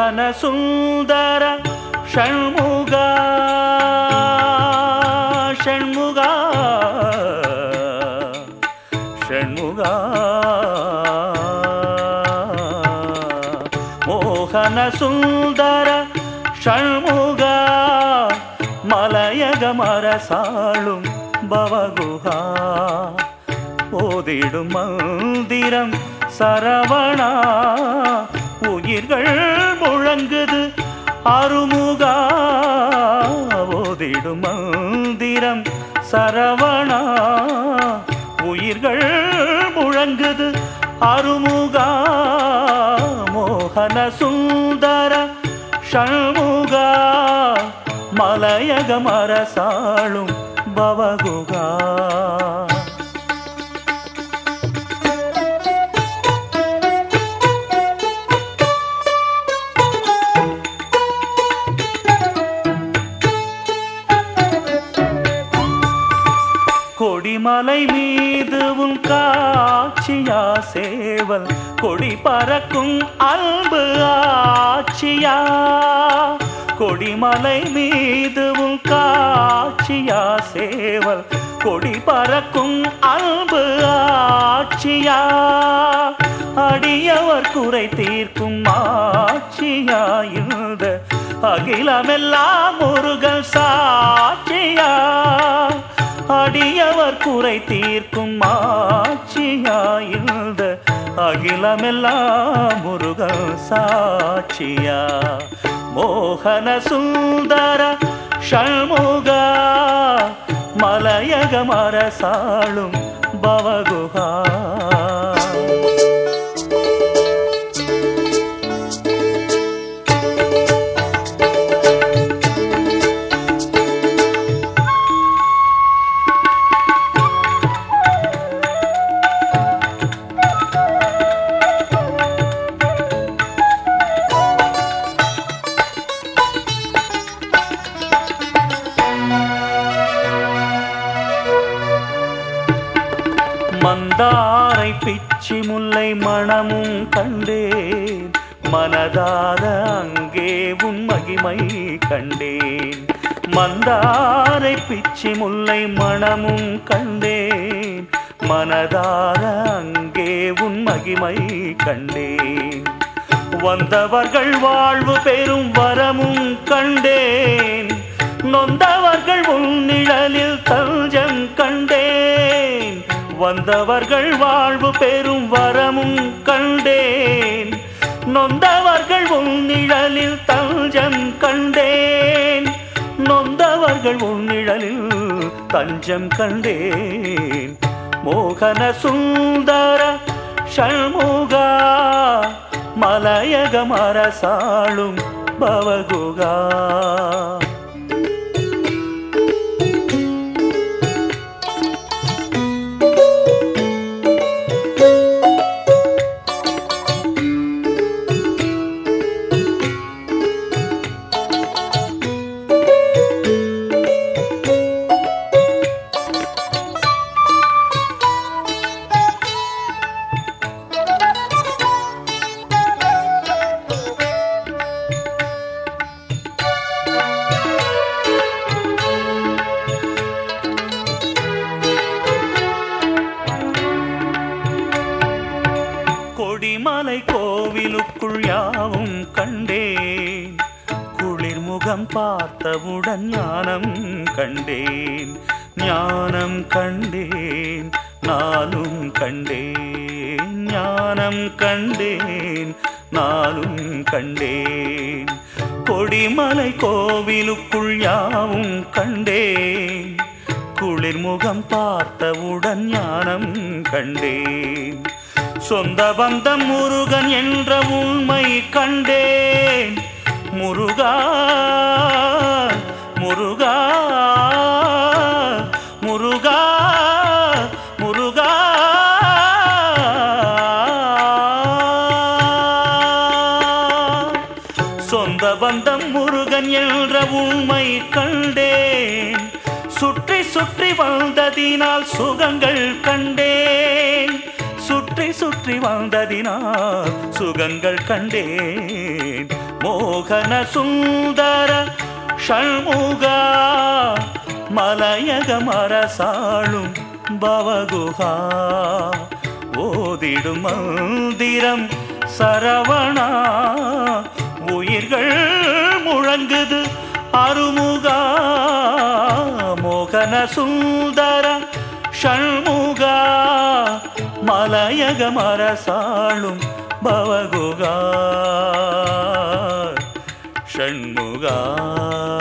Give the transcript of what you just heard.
மோகன சுந்தர ஷண்முகா ஷண்முகா ஷண்முகா மோகன சுந்தர ஷண்முகா மலையகமரசாளும் பவகுஹா ஓதிடும் மந்திரம் சரவணா உயிர்கள் முழங்குது அருமுகா ஓதிடும் மந்திரம் சரவணா உயிர்கள் முழங்குது அருமுகா மோகன சுந்தர ஷண்முகா மலையகமரசாளும் பவகுகா கொடிமலை மீது உன் காட்சியா சேவல் கொடி பறக்கும் அன்பு ஆட்சியா கொடிமலை மீது உன் காட்சியா சேவல் கொடி பறக்கும் அன்பு ஆட்சியா அடியவர் குறை தீர்க்கும் ஆட்சியா இந்த அகிலமெல்லாம் முருகன் சாட்சியா அடியவர் குறை தீர்க்கும் ஆட்சியாயிருந்த அகிலமெல்லாம் முருகன் சாட்சியா மோகன சுந்தர ஷண்முகா மலையகமரசாளும் பவகுஹா மந்தாரை பிச்சி முல்லை மணமும் கண்டேன் மனதார அங்கே உன் மகிமை கண்டேன் மந்தாரை பிச்சி முல்லை மணமும் கண்டேன் மனதார அங்கே உன் மகிமை கண்டேன் வந்தவர்கள் வாழ்வு பெறும் வரமும் கண்டேன் நொந்தவர்கள் உன்னிழலில் தஞ்சம் கண்டேன் வந்தவர்கள் வாழ்வு பெறும் வரமும் கண்டேன் நொந்தவர்கள் உன்னிழலில் தஞ்சம் கண்டேன் நொந்தவர்கள் உன்னிழலில் தஞ்சம் கண்டேன் மோகன சுந்தர ஷண்முகா மலையகமரசாளும் பவகுகா கொடிமலை கோவிலுக்குள் யாவும் கண்டேன் குளிர் முகம் பார்த்தவுடன் ஞானம் கண்டேன் ஞானம் கண்டேன் நாளும் கண்டேன் ஞானம் கண்டேன் நாளும் கண்டேன் கொடிமலை கோவிலுக்குள் யாவும் கண்டேன் குளிர் முகம் பார்த்தவுடன் ஞானம் கண்டேன் சொந்த பந்தம் முருகன் என்ற உண்மை கண்டேன் முருகா முருகா முருகா முருகா சொந்த பந்தம் முருகன் என்ற உண்மை கண்டேன் சுற்றி சுற்றி வந்ததினால் சுகங்கள் கண்டேன் சுற்றி சுற்றி வந்ததினால் சுகங்கள் கண்டேன் மோகன சுந்தர ஷண்முகா மலையக மரசாளும் பவகுகா ஓதிடும் மந்திரம் சரவணா உயிர்கள் முழங்குது அருமுகா மோகன சுந்தர ஷண்முகா மலையக மரசாளும் பவகுகா ஷண்முகா